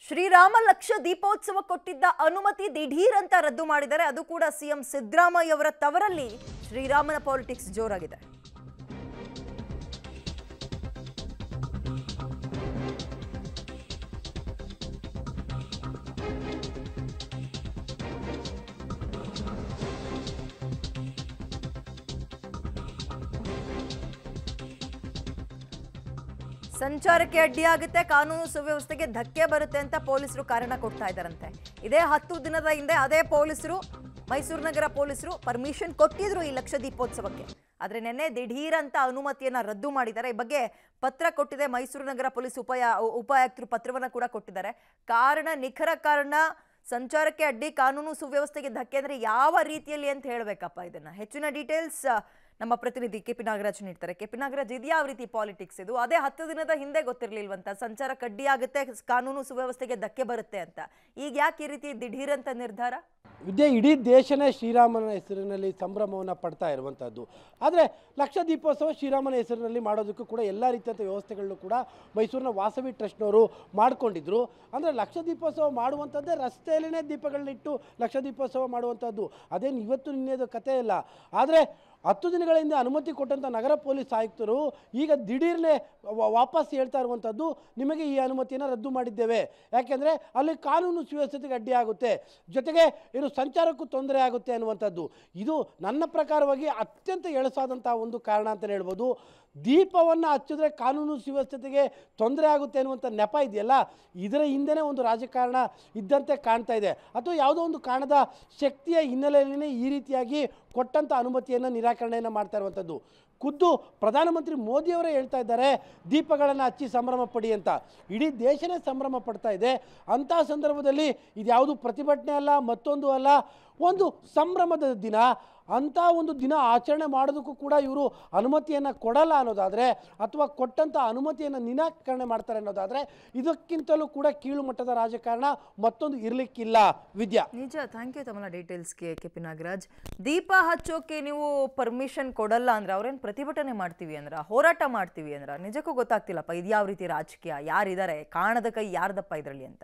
ಶ್ರೀರಾಮ ಲಕ್ಷ ದೀಪೋತ್ಸವ ಕೊಟ್ಟಿದ್ದ ಅನುಮತಿ ದಿಢೀರ್ ಅಂತ ರದ್ದು ಮಾಡಿದ್ದಾರೆ ಅದು ಕೂಡ ಸಿಎಂ ಸಿದ್ದರಾಮಯ್ಯ ಅವರ ತವರಲ್ಲಿ ಶ್ರೀರಾಮನ ಪಾಲಿಟಿಕ್ಸ್ ಜೋರಾಗಿದೆ ಸಂಚಾರಕ್ಕೆ ಅಡ್ಡಿಯಾಗುತ್ತೆ ಕಾನೂನು ಸುವ್ಯವಸ್ಥೆಗೆ ಧಕ್ಕೆ ಬರುತ್ತೆ ಅಂತ ಪೊಲೀಸರು ಕಾರಣ ಕೊಡ್ತಾ ಇದ್ದಾರಂತೆ ಇದೇ ಹತ್ತು ದಿನದ ಹಿಂದೆ ಅದೇ ಪೊಲೀಸರು ಮೈಸೂರು ನಗರ ಪೊಲೀಸರು ಪರ್ಮಿಷನ್ ಕೊಟ್ಟಿದ್ರು ಈ ಲಕ್ಷ ದೀಪೋತ್ಸವಕ್ಕೆ ಆದ್ರೆ ನಿನ್ನೆ ದಿಢೀರ್ ಅಂತ ಅನುಮತಿಯನ್ನ ರದ್ದು ಮಾಡಿದ್ದಾರೆ ಈ ಬಗ್ಗೆ ಪತ್ರ ಕೊಟ್ಟಿದೆ ಮೈಸೂರು ನಗರ ಪೊಲೀಸ್ ಉಪಯ ಉಪಾಯುಕ್ತರು ಪತ್ರವನ್ನ ಕೂಡ ಕೊಟ್ಟಿದ್ದಾರೆ ಕಾರಣ ನಿಖರ ಕಾರಣ ಸಂಚಾರಕ್ಕೆ ಅಡ್ಡಿ ಕಾನೂನು ಸುವ್ಯವಸ್ಥೆಗೆ ಧಕ್ಕೆ ಅಂದ್ರೆ ಯಾವ ರೀತಿಯಲ್ಲಿ ಅಂತ ಹೇಳ್ಬೇಕಪ್ಪ ಇದನ್ನ ಹೆಚ್ಚಿನ ಡೀಟೇಲ್ಸ್ ನಮ್ಮ ಪ್ರತಿನಿಧಿ ಕೆ ಪಿ ನಾಗರಾಜ್ ನೀಡ್ತಾರೆ ಕೆ ಪಿ ನಾಗರಾಜ್ ಇದು ಯಾವ ರೀತಿ ಪಾಲಿಟಿಕ್ಸ್ ಇದು ಅದೇ ಹತ್ತು ದಿನದ ಹಿಂದೆ ಗೊತ್ತಿರ್ಲಿಲ್ವಂತ ಸಂಚಾರ ಕಡ್ಡಿ ಆಗುತ್ತೆ ಕಾನೂನು ಸುವ್ಯವಸ್ಥೆಗೆ ಧಕ್ಕೆ ಬರುತ್ತೆ ಅಂತ ಈಗ ಯಾಕೆ ಈ ರೀತಿ ದಿಢೀರ್ ಅಂತ ನಿರ್ಧಾರ ವಿದ್ಯೆ ಇಡೀ ದೇಶನೇ ಶ್ರೀರಾಮನ ಹೆಸರಿನಲ್ಲಿ ಸಂಭ್ರಮವನ್ನು ಪಡ್ತಾ ಇರುವಂಥದ್ದು ಆದರೆ ಲಕ್ಷ ದೀಪೋತ್ಸವ ಶ್ರೀರಾಮನ ಹೆಸರಿನಲ್ಲಿ ಮಾಡೋದಕ್ಕೂ ಕೂಡ ಎಲ್ಲ ರೀತಿಯಂಥ ವ್ಯವಸ್ಥೆಗಳನ್ನು ಕೂಡ ಮೈಸೂರಿನ ವಾಸವಿ ಟ್ರಸ್ಟ್ನವರು ಮಾಡಿಕೊಂಡಿದ್ರು ಅಂದರೆ ಲಕ್ಷ ದೀಪೋತ್ಸವ ಮಾಡುವಂಥದ್ದೇ ರಸ್ತೆಯಲ್ಲೇ ದೀಪಗಳನ್ನಿಟ್ಟು ಲಕ್ಷ ದೀಪೋತ್ಸವ ಮಾಡುವಂಥದ್ದು ಅದೇನು ಇವತ್ತು ನಿನ್ನೆದು ಕಥೆ ಇಲ್ಲ ಆದರೆ ಹತ್ತು ದಿನಗಳ ಹಿಂದೆ ಅನುಮತಿ ಕೊಟ್ಟಂಥ ನಗರ ಪೊಲೀಸ್ ಆಯುಕ್ತರು ಈಗ ದಿಢೀರ್ನೆ ವ- ವಾಪಸ್ ಹೇಳ್ತಾ ಇರುವಂಥದ್ದು ನಿಮಗೆ ಈ ಅನುಮತಿಯನ್ನು ರದ್ದು ಮಾಡಿದ್ದೇವೆ ಯಾಕೆಂದರೆ ಅಲ್ಲಿ ಕಾನೂನು ಸುವ್ಯವಸ್ಥೆಗೆ ಅಡ್ಡಿ ಆಗುತ್ತೆ ಜೊತೆಗೆ ಏನು ಸಂಚಾರಕ್ಕೂ ತೊಂದರೆ ಆಗುತ್ತೆ ಅನ್ನುವಂಥದ್ದು ಇದು ನನ್ನ ಪ್ರಕಾರವಾಗಿ ಅತ್ಯಂತ ಎಳಸಾದಂಥ ಒಂದು ಕಾರಣ ಅಂತಲೇ ಹೇಳ್ಬೋದು ದೀಪವನ್ನು ಹಚ್ಚಿದ್ರೆ ಕಾನೂನು ಸುವ್ಯವಸ್ಥೆಗೆ ತೊಂದರೆ ಆಗುತ್ತೆ ಅನ್ನುವಂಥ ನೆಪ ಇದೆಯಲ್ಲ ಇದರ ಹಿಂದೆನೇ ಒಂದು ರಾಜಕಾರಣ ಇದ್ದಂತೆ ಕಾಣ್ತಾ ಇದೆ ಅಥವಾ ಯಾವುದೋ ಒಂದು ಕಾರಣದ ಶಕ್ತಿಯ ಹಿನ್ನೆಲೆಯಲ್ಲೇ ಈ ರೀತಿಯಾಗಿ ಕೊಟ್ಟಂಥ ಅನುಮತಿಯನ್ನು ನಿರಾಕರಣೆಯನ್ನು ಮಾಡ್ತಾ ಇರುವಂಥದ್ದು ಖುದ್ದು ಪ್ರಧಾನಮಂತ್ರಿ ಮೋದಿಯವರೇ ಹೇಳ್ತಾ ಇದ್ದಾರೆ ದೀಪಗಳನ್ನು ಹಚ್ಚಿ ಸಂಭ್ರಮ ಪಡಿ ಅಂತ ಇಡೀ ದೇಶನೇ ಸಂಭ್ರಮ ಪಡ್ತಾ ಇದೆ ಅಂಥ ಸಂದರ್ಭದಲ್ಲಿ ಇದ್ಯಾವುದು ಪ್ರತಿಭಟನೆ ಅಲ್ಲ ಮತ್ತೊಂದು ಅಲ್ಲ ಒಂದು ಸಂಭ್ರಮದ ದಿನ ಅಂಥ ಒಂದು ದಿನ ಆಚರಣೆ ಮಾಡೋದಕ್ಕೂ ಕೂಡ ಇವರು ಅನುಮತಿಯನ್ನು ಕೊಡಲ್ಲ ಅನ್ನೋದಾದರೆ ಅಥವಾ ಕೊಟ್ಟಂಥ ಅನುಮತಿಯನ್ನು ನಿರಾಕರಣೆ ಮಾಡ್ತಾರೆ ಅನ್ನೋದಾದರೆ ಇದಕ್ಕಿಂತಲೂ ಕೂಡ ಕೀಳು ಮಟ್ಟದ ರಾಜಕಾರಣ ಮತ್ತೊಂದು ಇರಲಿಕ್ಕಿಲ್ಲ ವಿದ್ಯಾ ನಿಜ ಥ್ಯಾಂಕ್ ಯು ತಮ್ಮ ಡೀಟೇಲ್ಸ್ಗೆ ಕೆ ಪಿ ನಾಗರಾಜ್ ದೀಪ ಹಚ್ಚೋಕೆ ನೀವು ಪರ್ಮಿಷನ್ ಕೊಡಲ್ಲ ಅಂದ್ರೆ ಅವ್ರೇನು ಪ್ರತಿಭಟನೆ ಮಾಡ್ತೀವಿ ಅಂದ್ರ ಹೋರಾಟ ಮಾಡ್ತೀವಿ ಅಂದ್ರ ನಿಜಕ್ಕೂ ಗೊತ್ತಾಗ್ತಿಲ್ಲಪ್ಪ ಇದು ಯಾವ ರೀತಿ ರಾಜಕೀಯ ಯಾರಿದ್ದಾರೆ ಕಾಣದ ಕೈ ಯಾರ್ದಪ್ಪ ಇದರಲ್ಲಿ ಅಂತ